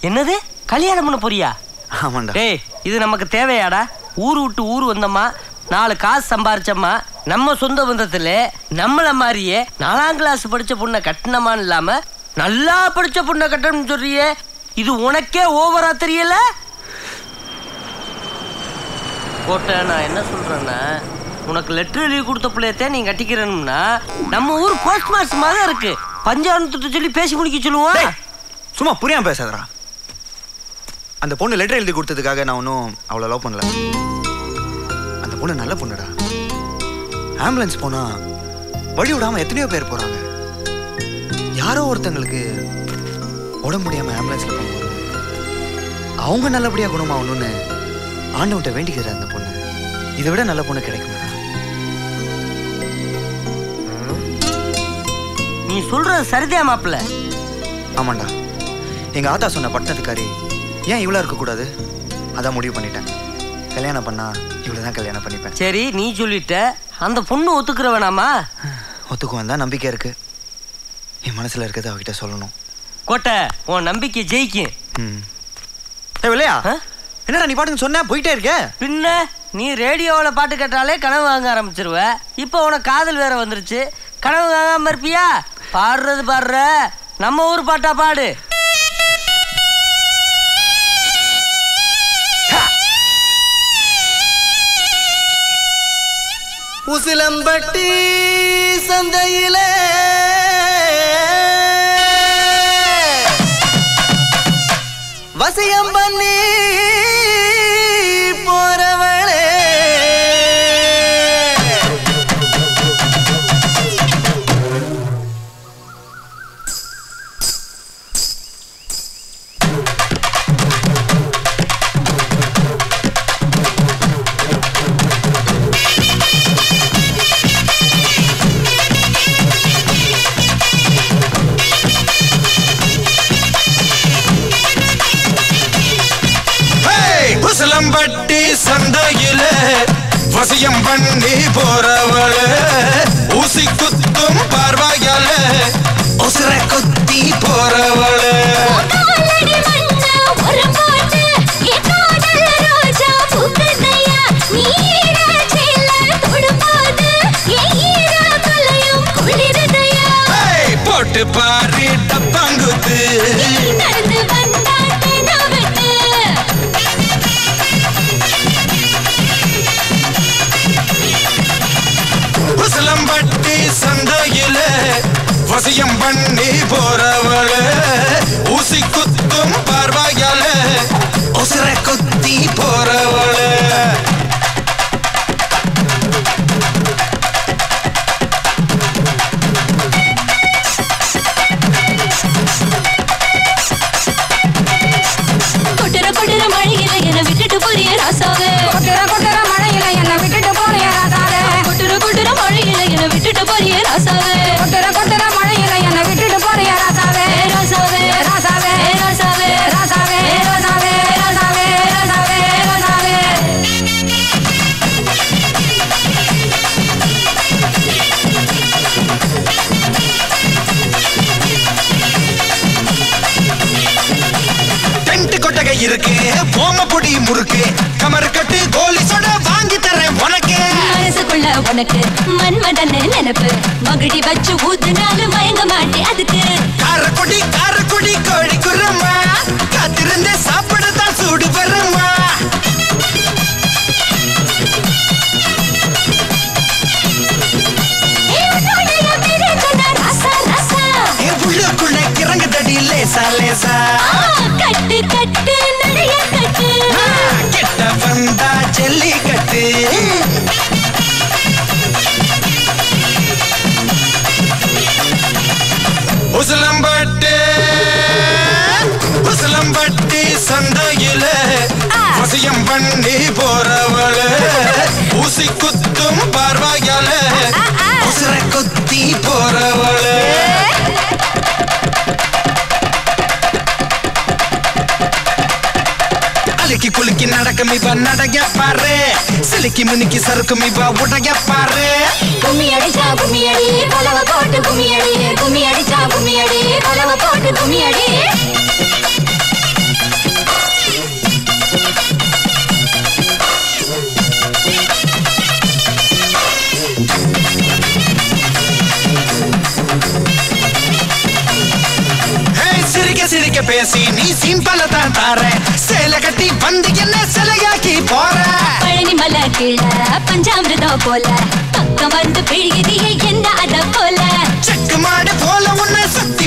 என்னது கல்யாணம் பண்ண போறியா ஆமாண்டா டேய் இது நமக்கு தேவையாடா ஊர் விட்டு ஊர் வந்தோமா நாலு காசு சம்பாரிச்சோமா நம்ம சொந்த பந்தத்துல நம்மள மாதிரியே நாலாம் கிளாஸ் படிச்ச பொண்ணை கட்டினமான்னு இல்லாம நல்லா படிச்ச பொண்ணை கட்டணும்னு சொல்றியே இது உனக்கே ஓவரா தெரியல கோட்டை நான் என்ன சொல்றேன்னா உனக்கு லெட்டர் எழுதி கொடுத்த பிள்ளையத்தே நீ கட்டிக்கிறணும்னா நம்ம ஊர் போஸ்ட் மாஸ்டர் மாதிரி இருக்கு பஞ்சானத்து சொல்லி பேசி முடிக்க சொல்லுவோம் டேய், சும்மா புரியாம பேசாதடா அந்த பொண்ணு லெட்டர் எழுதி கொடுத்ததுக்காக நான் ஒன்றும் அவ்வளோ லவ் பண்ணல அந்த பொண்ணு நல்ல பொண்ணுடா ஆம்புலன்ஸ் போனா வழி விடாம எத்தனையோ பேர் போறாங்க யாரோ ஒருத்தங்களுக்கு உடம்பு முடியாம ஆம்புலன்ஸ்ல போகும்போது அவங்க நல்லபடியா குணமாகணும்னு ஆண்டவன்ட்ட வேண்டிக்கிறார் அந்த பொண்ணு இதை விட நல்ல பொண்ணு கிடைக்குமாடா நீ சொல்றது சரிதான் மாப்பிள்ள ஆமாண்டா எங்க ஆத்தா சொன்ன பட்டணத்துக்காரி ஏன் இவ்வளோ இருக்கக்கூடாது அதான் முடிவு பண்ணிட்டேன் கல்யாணம் பண்ணா இவ்வளோ தான் கல்யாணம் பண்ணிப்பேன் சரி நீ சொல்லிட்ட அந்த பொண்ணு ஒத்துக்கிற வேணாமா ஒத்துக்குவேன் தான் நம்பிக்கை இருக்கு என் மனசுல இருக்கிறத அவகிட்ட சொல்லணும் கோட்டை உன் நம்பிக்கை ஜெயிக்கும் ம் ஏ விளையா ஆ? என்னடா நீ பாட்டுன்னு சொன்ன போயிட்டே இருக்க பின்ன நீ ரேடியோவில் பாட்டு கேட்டாலே கனவு வாங்க ஆரம்பிச்சிருவ இப்போ உனக்கு காதல் வேற வந்துருச்சு கனவு வாங்காம இருப்பியா பாடுறது பாடுற நம்ம ஊர் பாட்டா பாடு உசிலம்பட்டி சந்தையிலே வசியம் பண்ணி போறவளே ஹேய்! உசிலம்பட்டி சந்தையில வசியம் பண்ணி போறவள ஊசி குத்தும் பார்வையால உசுர குத்தி போறவள காலடி மண்ணா ஒரு பாட்டு என் காதல் ரோஜா பூக்குதையா நீ ஈரச்சில தொடும்போது என் ஈர கொலையும் குளிருதையா ஹேய்! போட்டு பாரு டப்பாங்குத்து நீ நடந்து வந்தா தெனாவட்டு உசிலம்பட்டி சந்தையில வசியம் பண்ணி போறவள ஊசி குத்தும் பார்வையால உசுர குத்தி போறவள கொட்டுற கொட்டுற மழையில என்ன விட்டுட்டு போறிய ராசாவே கொட்டுற கொட்டுற மழையில என்ன விட்டுட்டு போறிய ராசாவே கொட்டுற கொட்டுற மழையில என்ன விட்டுட்டு போறிய ராசாவே கொட்டுற கொட்டுற மழையில என்ன விட்டுட்டு போறிய ராசாவே ஏ ராசாவே ராசாவே ஏ ராசாவே ராசாவே ராசாவே ராசாவே ராசாவே ராசாவே டென்ட் கொட்டகை இருக்கு போம பொடி முறுக்கு கமர் கட்டு கோலி சொட வாங்கி தரேன் உனக்கு மனசுக்குள்ள உனக்கு மன்மதன்னு நினைப்பு மகிடி வச்சு ஊத்துனாலும் மயங்க மாட்டே அதுக்கு காரக்குடி காரக்குடி கோழி குரமா காத்திருந்தே சாப்பிடத்தான் சூடு வருமா ஏ உன்னோடைய மிருகனா ரசா ரசா என் உள்ளுக்குள்ள கிறங்கு தடி லேசா லேசா ஆ, கட்டு கட்டு நிறைய கட்டு ஆ, கிட்ட வந்தா ஜல்லிக்கட்டு உசிலம்பட்டு உசிலம்பட்டி சந்தையில வசியம் பண்ணி போறவள ஊசி குத்தும் பார்வையால உசுர குத்தி போறவள அழுக்கி குலுக்கி நடக்கும் இவ நடக்க பாரு சிலுக்கி முனிக்கி சறுக்கும் இவ உடைய பாரு கும்மி அடிச்சா கும்மி அடி கொலவ போட்டு கும்மி அடி கும்மி அடிச்சா கும்மி அடி கொலவ போட்டு கும்மி அடி பேசி நீ சிம்பல தான் தார சேலை கட்டி வந்து என்ன சிலையாக்கி போற பழனி மலை கீழ பஞ்சாமிரதம் போல பக்கம் வந்து பிழியுதியே என்ன அத போல செக்கு மாடு போல உன்னை சுத்தி